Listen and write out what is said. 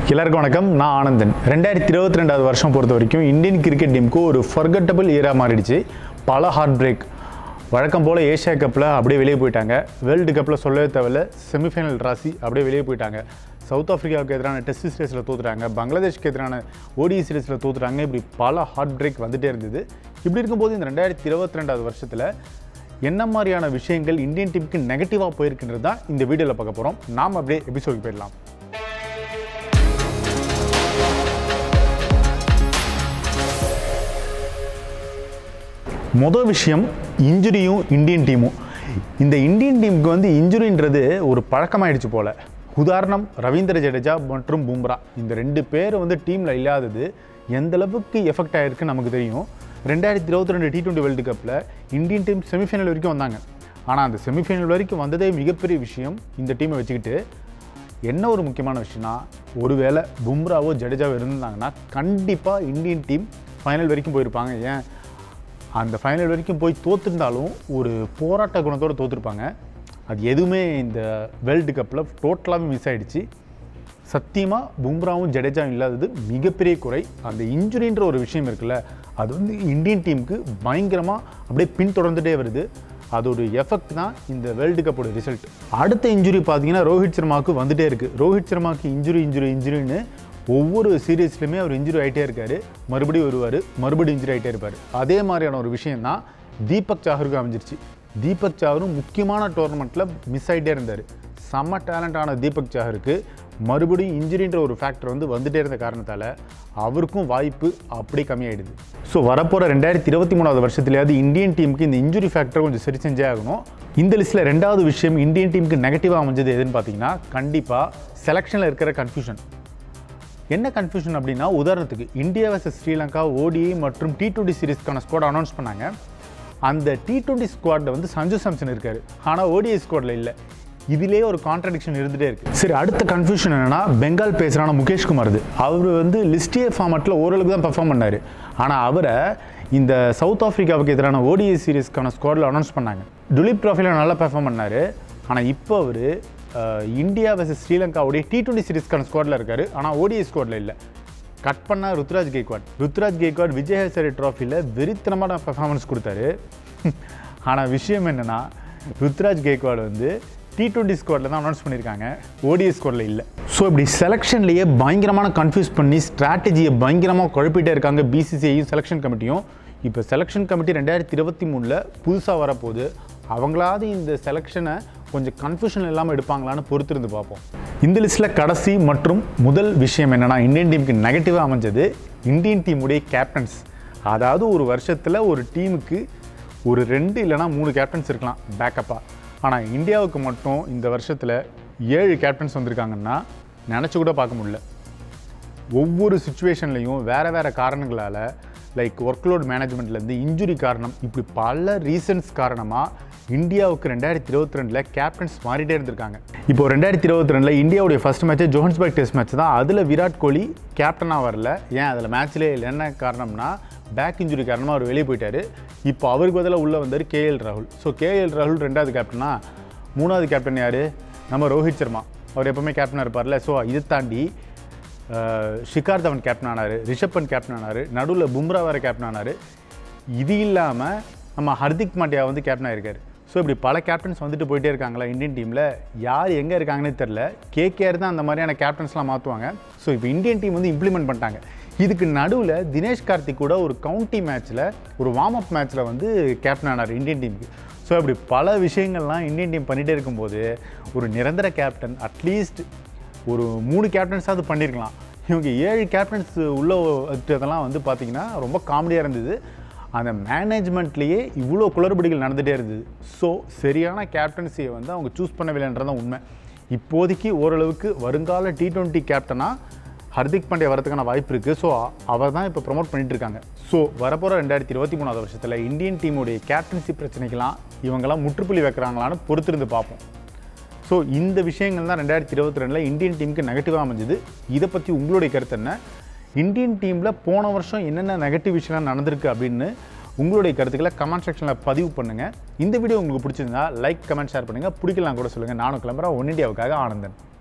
எல்லாருக்கும் வணக்கம் நான் ஆனந்தன் ரெண்டாயிரத்தி இருபத்தி ரெண்டாவது வருஷம் பொறுத்த வரைக்கும் இந்தியன் கிரிக்கெட் டீமுக்கு ஒரு ஃபர்கட்டபிள் ஈரா மாறிடுச்சு பல ஹார்ட் பிரேக் வழக்கம் போல் ஏஷியா கப்பில் அப்படியே வெளியே போயிட்டாங்க வேர்ல்டு கப்பில் சொல்லவே தேவையில்ல செமிஃபைனல் ராசி அப்படியே வெளியே போயிட்டாங்க சவுத் ஆஃப்ரிக்காவுக்கு எதிரான டெஸ்ட் சீரீஸில் தோத்துட்டாங்க பங்களாதேஷ்க்கு எதிரான ஓடி சீரீஸில் தோத்துட்டாங்க இப்படி பல ஹார்ட் பிரேக் வந்துட்டே இருந்தது இப்படி இருக்கும்போது இந்த ரெண்டாயிரத்தி இருபத்தி ரெண்டாவது வருஷத்தில் என்ன மாதிரியான விஷயங்கள் இந்தியன் டீமுக்கு நெகட்டிவாக போயிருக்குன்றது தான் இந்த வீடியோவில் பார்க்க போகிறோம் நாம் அப்படியே எபிசோடுக்கு போயிடலாம் மொதல் விஷயம் இன்ஜுரியும் இந்தியன் டீமும் இந்த இந்தியன் டீமுக்கு வந்து இன்ஜுரின்றது ஒரு பழக்கமாயிடுச்சு போல உதாரணம் ரவீந்திர ஜடேஜா மற்றும் பும்ரா இந்த ரெண்டு பேர் வந்து டீமில் இல்லாதது எந்த அளவுக்கு எஃபெக்ட் ஆகிருக்கு நமக்கு தெரியும் ரெண்டாயிரத்தி இருபத்தி ரெண்டு டி டுவெண்ட்டி வேர்ல்டு கப்பில் இந்தியன் டீம் செமிஃபைனல் வரைக்கும் வந்தாங்க ஆனால் அந்த செமிஃபைனல் வரைக்கும் வந்ததே மிகப்பெரிய விஷயம் இந்த டீமை வச்சுக்கிட்டு என்ன ஒரு முக்கியமான விஷயம்னா ஒருவேளை பும்ராவோ ஜடேஜாவோ இருந்தாங்கன்னா கண்டிப்பாக இந்தியன் டீம் ஃபைனல் வரைக்கும் போயிருப்பாங்க ஏன் அந்த ஃபைனல் வரைக்கும் போய் தோத்துருந்தாலும் ஒரு போராட்ட குணத்தோடு தோற்றுருப்பாங்க அது எதுவுமே இந்த வேர்ல்டு கப்பில் டோட்டலாகவே மிஸ் ஆயிடுச்சு சத்தியமாக பும்ராவும் ஜடேஜாவும் இல்லாதது மிகப்பெரிய குறை அந்த இன்ஜுரின்ற ஒரு விஷயம் இருக்குல்ல அது வந்து இந்தியன் டீமுக்கு பயங்கரமாக அப்படியே பின்தொடர்ந்துட்டே வருது அதோட எஃபெக்ட் தான் இந்த வேர்ல்டு கப்போட ரிசல்ட் அடுத்த இன்ஜுரி பார்த்தீங்கன்னா ரோஹித் சர்மாவுக்கு வந்துட்டே இருக்குது ரோஹித் சர்மாவுக்கு இன்ஜுரி இன்ஜுரி இன்ஜுரின்னு ஒவ்வொரு சீரீஸ்லையுமே அவர் இன்ஜுரி ஆகிட்டே இருக்காரு மறுபடியும் வருவார் மறுபடியும் இன்ஜுரி ஆகிட்டே இருப்பார் அதே மாதிரியான ஒரு விஷயம் தான் தீபக் சாகருக்கு அமைஞ்சிருச்சு தீபக் சாகரும் முக்கியமான டோர்னமெண்ட்டில் மிஸ் ஆகிட்டே இருந்தார் செம்ம டேலண்டான தீபக் சாகருக்கு மறுபடியும் இன்ஜுரின்ற ஒரு ஃபேக்டர் வந்து வந்துட்டே இருந்த காரணத்தால் அவருக்கும் வாய்ப்பு அப்படியே கம்மியாயிடுது ஸோ வரப்போகிற ரெண்டாயிரத்தி இருபத்தி மூணாவது வருஷத்துலையாவது இந்தியன் டீமுக்கு இந்த இன்ஜுரி ஃபேக்டர் கொஞ்சம் சரி செஞ்சே ஆகணும் இந்த லிஸ்ட்டில் ரெண்டாவது விஷயம் இந்தியன் டீமுக்கு நெகட்டிவாக அமைஞ்சது எதுன்னு பார்த்தீங்கன்னா கண்டிப்பாக செலெக்ஷனில் இருக்கிற கன்ஃபியூஷன் என்ன கன்ஃபியூஷன் அப்படின்னா உதாரணத்துக்கு இந்தியா வர்சஸ் ஸ்ரீலங்கா ஓடிஐ மற்றும் டி டுவெண்ட்டி சீரிஸ்க்கான ஸ்குவாட் அனௌன்ஸ் பண்ணாங்க அந்த டி டுவெண்ட்டி ஸ்குவாடில் வந்து சஞ்சு சாம்சன் இருக்காரு ஆனால் ஓடிஐ ஸ்குவாடில் இல்லை இதிலே ஒரு கான்ட்ரடிக்ஷன் இருந்துகிட்டே இருக்கு சரி அடுத்த கன்ஃபியூஷன் என்னன்னா பெங்கால் பேசுகிறான முகேஷ் குமார் அவர் வந்து லிஸ்டியே ஃபார்மட்டில் ஓரளவுக்கு தான் பெர்ஃபார்ம் பண்ணார் ஆனால் அவரை இந்த சவுத் ஆஃப்ரிக்காவுக்கு எதிரான ஓடிஐ சீரிஸ்க்கான ஸ்குவாடில் அனௌன்ஸ் பண்ணாங்க டுலிப் ட்ராஃபியில் நல்லா பெர்ஃபார்ம் பண்ணார் ஆனால் இப்போ அவர் இந்தியா வர்சஸ் ஸ்ரீலங்காவுடைய டி டுவெண்ட்டி சீரிஸ்க்கான ஸ்குவாடில் இருக்கார் ஆனால் ஓடிஐ ஸ்குவாடில் இல்லை கட் பண்ண ருத்ராஜ் கெய்க்வாட் ருத்ராஜ் கெய்க்வாட் விஜய் ஹசரி ட்ராஃபியில் வெறித்தனமான பெர்ஃபார்மன்ஸ் கொடுத்தாரு ஆனால் விஷயம் என்னென்னா ருத்ராஜ் கெய்க்வாட் வந்து டி டுவெண்ட்டி ஸ்குவாடில் தான் அனௌன்ஸ் பண்ணியிருக்காங்க ஓடிஐ ஸ்குவாடில் இல்லை ஸோ இப்படி செலெக்ஷன்லேயே பயங்கரமான கன்ஃபியூஸ் பண்ணி ஸ்ட்ராட்டஜியை பயங்கரமாக குழப்பிட்டே இருக்காங்க பிசிசிஐயும் செலெக்ஷன் கமிட்டியும் இப்போ செலெக்ஷன் கமிட்டி ரெண்டாயிரத்தி இருபத்தி மூணில் புதுசாக வரப்போகுது அவங்களாவது இந்த செலெக்ஷனை கொஞ்சம் கன்ஃபியூஷன் இல்லாமல் எடுப்பாங்களான்னு பொறுத்திருந்து பார்ப்போம் இந்த லிஸ்ட்டில் கடைசி மற்றும் முதல் விஷயம் என்னென்னா இந்தியன் டீமுக்கு நெகட்டிவாக அமைஞ்சது இந்தியன் டீமுடைய கேப்டன்ஸ் அதாவது ஒரு வருஷத்தில் ஒரு டீமுக்கு ஒரு ரெண்டு இல்லைனா மூணு கேப்டன்ஸ் இருக்கலாம் பேக்கப்பாக ஆனால் இந்தியாவுக்கு மட்டும் இந்த வருஷத்தில் ஏழு கேப்டன்ஸ் வந்திருக்காங்கன்னா நினச்சி கூட பார்க்க முடியல ஒவ்வொரு சுச்சுவேஷன்லையும் வேறு வேறு காரணங்களால் லைக் ஒர்க்லோட் மேனேஜ்மெண்ட்லேருந்து இன்ஜுரி காரணம் இப்படி பல ரீசன்ஸ் காரணமாக இந்தியாவுக்கு ரெண்டாயிரத்தி இருபத்தி ரெண்டில் கேப்டன்ஸ் மாறிட்டே இருந்திருக்காங்க இப்போ ரெண்டாயிரத்தி இருபத்தி ரெண்டில் இந்தியாவுடைய first match Johannesburg test match தான் அதில் விராட் கோலி கேப்டனாக வரல ஏன் அதில் மேட்ச்லேயே இல்லை என்ன காரணம்னா பேக் இன்ஜுரி காரணமாக அவர் வெளியே போயிட்டார் இப்போ அவருக்கு பதிலாக உள்ளே வந்தார் கேஎல் ராகுல் ஸோ கேஎல் ராகுல் ரெண்டாவது கேப்டனா மூணாவது கேப்டன் யார் நம்ம ரோஹித் சர்மா அவர் எப்போவுமே கேப்டனாக இருப்பார்ல ஸோ இதை தாண்டி அஹ், ஷிகார் தவன் கேப்டன் ஆனார் ரிஷப் பண்ட் கேப்டன் ஆனார் நடுவில் பும்ரா வேறு கேப்டன் ஆனார் இது இல்லாமல் நம்ம ஹர்திக் பாண்டியா வந்து கேப்டன் ஆயிருக்காரு ஸோ இப்படி பல கேப்டன்ஸ் வந்துட்டு போயிட்டே இருக்காங்களா இந்தியன் டீமில் யார் எங்கே இருக்காங்கன்னே தெரில கேகேஆர் தான் அந்த மாதிரியான கேப்டன்ஸ்லாம் மாற்றுவாங்க ஸோ இப்போ இந்தியன் டீம் வந்து இம்ப்ளிமெண்ட் பண்ணிட்டாங்க இதுக்கு நடுவில் தினேஷ் கார்த்திக் கூட ஒரு கவுண்டி மேட்ச்சில் ஒரு வார்ம் அப் மேட்ச்சில் வந்து கேப்டன் ஆனார் இந்தியன் டீமுக்கு ஸோ இப்படி பல விஷயங்கள்லாம் இந்தியன் டீம் பண்ணிகிட்டே இருக்கும்போது ஒரு நிரந்தர கேப்டன் அட்லீஸ்ட் ஒரு மூணு கேப்டன்ஸாவது பண்ணியிருக்கலாம் இவங்க ஏழு கேப்டன்ஸ் உள்ள வச்சதெல்லாம் வந்து பார்த்திங்கன்னா ரொம்ப காமெடியாக இருந்தது அந்த மேனேஜ்மெண்ட்லேயே இவ்வளோ குளறுபடிகள் நடந்துகிட்டே இருந்தது ஸோ சரியான கேப்டன்சியை வந்து அவங்க சூஸ் பண்ணவில்லைன்றதான் உண்மை இப்போதைக்கு ஓரளவுக்கு வருங்கால டி டுவெண்ட்டி கேப்டனாக ஹர்திக் பாண்டியா வரதுக்கான வாய்ப்பு இருக்குது ஸோ அவர் தான் இப்போ ப்ரொமோட் பண்ணிட்டு இருக்காங்க ஸோ வரப்போகிற ரெண்டாயிரத்தி இருபத்தி மூணாவது வருஷத்தில் இந்தியன் டீமுடைய கேப்டன்சி பிரச்சனைக்கெல்லாம் இவங்கெல்லாம் முற்றுப்புள்ளி வைக்கிறாங்களான்னு பொறுத்திருந்து பார்ப்போம் ஸோ இந்த விஷயங்கள் தான் ரெண்டாயிரத்தி இருபத்தி ரெண்டில் இந்தியன் டீமுக்கு நெகட்டிவாக அமைஞ்சது இதை பற்றி உங்களுடைய கருத்து என்ன இந்தியன் டீமில் போன வருஷம் என்னென்ன நெகட்டிவ் விஷயம்லாம் நடந்திருக்கு அப்படின்னு உங்களுடைய கருத்துக்களை கமெண்ட் செக்ஷனில் பதிவு பண்ணுங்கள் இந்த வீடியோ உங்களுக்கு பிடிச்சிருந்தா லைக் கமெண்ட் ஷேர் பண்ணுங்கள் பிடிக்கலாம் கூட சொல்லுங்கள் நானும் கிளம்புறேன் ஒன் இண்டியாவுக்காக ஆனந்தன்